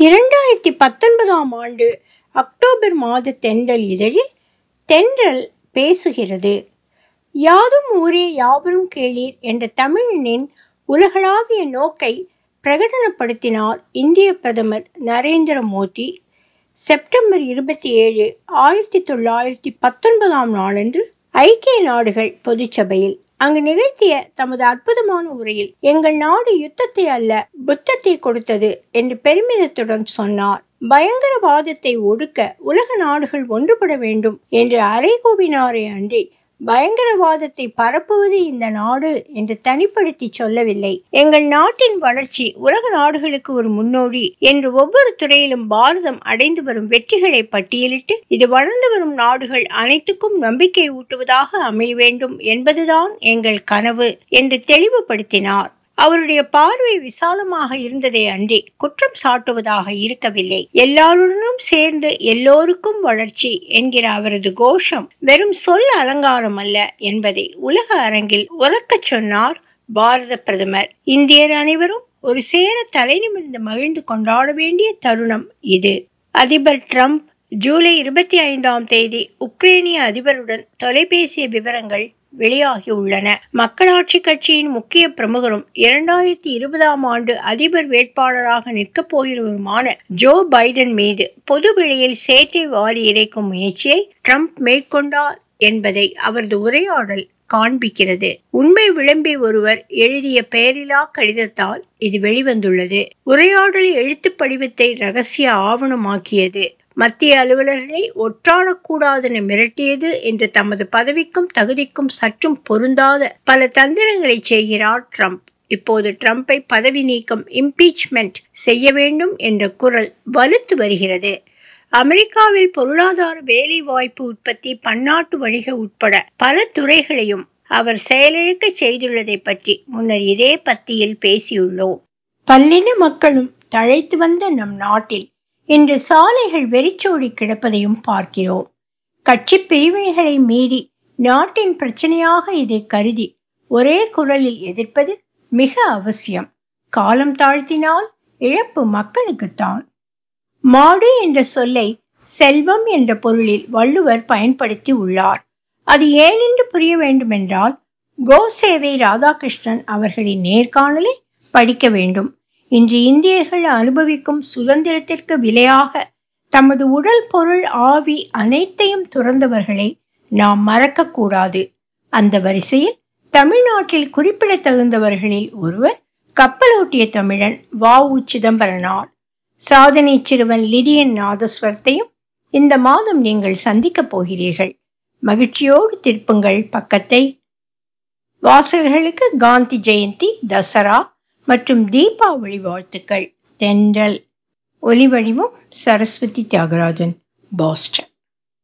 இரண்டாயிரத்தி பத்தொன்பதாம் ஆண்டு அக்டோபர் மாத தென்றல் இதழில் தென்றல் பேசுகிறது யாதும் ஊரே யாவரும் கேளீர் என்ற தமிழனின் உலகளாவிய நோக்கை பிரகடனப்படுத்தினார் இந்திய பிரதமர் நரேந்திர மோடி செப்டம்பர் இருபத்தி ஏழு ஆயிரத்தி தொள்ளாயிரத்தி பத்தொன்பதாம் நாளன்று ஐக்கிய நாடுகள் பொதுச்சபையில் அங்கு நிகழ்த்திய தமது அற்புதமான உரையில் எங்கள் நாடு யுத்தத்தை அல்ல புத்தத்தை கொடுத்தது என்று பெருமிதத்துடன் சொன்னார் பயங்கரவாதத்தை ஒடுக்க உலக நாடுகள் ஒன்றுபட வேண்டும் என்று அறைகூவினாரே அன்றி பயங்கரவாதத்தை பரப்புவது இந்த நாடு என்று தனிப்படுத்தி சொல்லவில்லை எங்கள் நாட்டின் வளர்ச்சி உலக நாடுகளுக்கு ஒரு முன்னோடி என்று ஒவ்வொரு துறையிலும் பாரதம் அடைந்து வரும் வெற்றிகளை பட்டியலிட்டு இது வளர்ந்து வரும் நாடுகள் அனைத்துக்கும் நம்பிக்கை ஊட்டுவதாக அமைய வேண்டும் என்பதுதான் எங்கள் கனவு என்று தெளிவுபடுத்தினார் அவருடைய பார்வை விசாலமாக இருந்ததே அன்றி குற்றம் சாட்டுவதாக இருக்கவில்லை எல்லாருடனும் சேர்ந்து எல்லோருக்கும் வளர்ச்சி என்கிற அவரது கோஷம் வெறும் சொல் அலங்காரம் அல்ல என்பதை உலக அரங்கில் உறக்கச் சொன்னார் பாரத பிரதமர் இந்தியர் அனைவரும் ஒரு சேர தலை நிமிர்ந்து மகிழ்ந்து கொண்டாட வேண்டிய தருணம் இது அதிபர் டிரம்ப் ஜூலை இருபத்தி ஐந்தாம் தேதி உக்ரைனிய அதிபருடன் தொலைபேசிய விவரங்கள் வெளியாகி உள்ளன மக்களாட்சி கட்சியின் முக்கிய பிரமுகரும் இரண்டாயிரத்தி இருபதாம் ஆண்டு அதிபர் வேட்பாளராக நிற்கப் போகிறவருமான ஜோ பைடன் மீது பொது வெளியில் சேற்றை வாரி இறைக்கும் முயற்சியை ட்ரம்ப் மேற்கொண்டார் என்பதை அவரது உரையாடல் காண்பிக்கிறது உண்மை விளம்பி ஒருவர் எழுதிய பெயரிலா கடிதத்தால் இது வெளிவந்துள்ளது உரையாடல் எழுத்து படிவத்தை ரகசிய ஆவணமாக்கியது மத்திய அலுவலர்களை ஒற்றாடக்கூடாதென மிரட்டியது என்று தமது பதவிக்கும் தகுதிக்கும் சற்றும் பொருந்தாத பல தந்திரங்களை செய்கிறார் ட்ரம்ப் இப்போது ட்ரம்பை பதவி நீக்கம் இம்பீச்மெண்ட் செய்ய வேண்டும் என்ற குரல் வலுத்து வருகிறது அமெரிக்காவில் பொருளாதார வேலை வாய்ப்பு உற்பத்தி பன்னாட்டு வணிக உட்பட பல துறைகளையும் அவர் செயலிழக்க செய்துள்ளதை பற்றி முன்னர் இதே பத்தியில் பேசியுள்ளோம் பல்லின மக்களும் தழைத்து வந்த நம் நாட்டில் இன்று சாலைகள் வெறிச்சோடி கிடப்பதையும் பார்க்கிறோம் கட்சி பிரிவினைகளை மீறி நாட்டின் பிரச்சனையாக இதை கருதி ஒரே குரலில் எதிர்ப்பது மிக அவசியம் காலம் தாழ்த்தினால் இழப்பு மக்களுக்குத்தான் மாடு என்ற சொல்லை செல்வம் என்ற பொருளில் வள்ளுவர் பயன்படுத்தி உள்ளார் அது ஏனென்று புரிய வேண்டுமென்றால் கோசேவை ராதாகிருஷ்ணன் அவர்களின் நேர்காணலை படிக்க வேண்டும் இன்று இந்தியர்கள் அனுபவிக்கும் சுதந்திரத்திற்கு விலையாக தமது உடல் பொருள் ஆவி அனைத்தையும் துறந்தவர்களை நாம் மறக்கக்கூடாது அந்த வரிசையில் தமிழ்நாட்டில் குறிப்பிடத்தகுந்தவர்களில் ஒருவர் கப்பலோட்டிய தமிழன் வ உ சிதம்பரனார் சாதனை சிறுவன் லிடியன் நாதஸ்வரத்தையும் இந்த மாதம் நீங்கள் சந்திக்கப் போகிறீர்கள் மகிழ்ச்சியோடு திருப்புங்கள் பக்கத்தை வாசகர்களுக்கு காந்தி ஜெயந்தி தசரா மற்றும் தீபாவளி வாழ்த்துக்கள் தென்றல் ஒலிவடிவம் சரஸ்வதி தியாகராஜன் பாஸ்டன்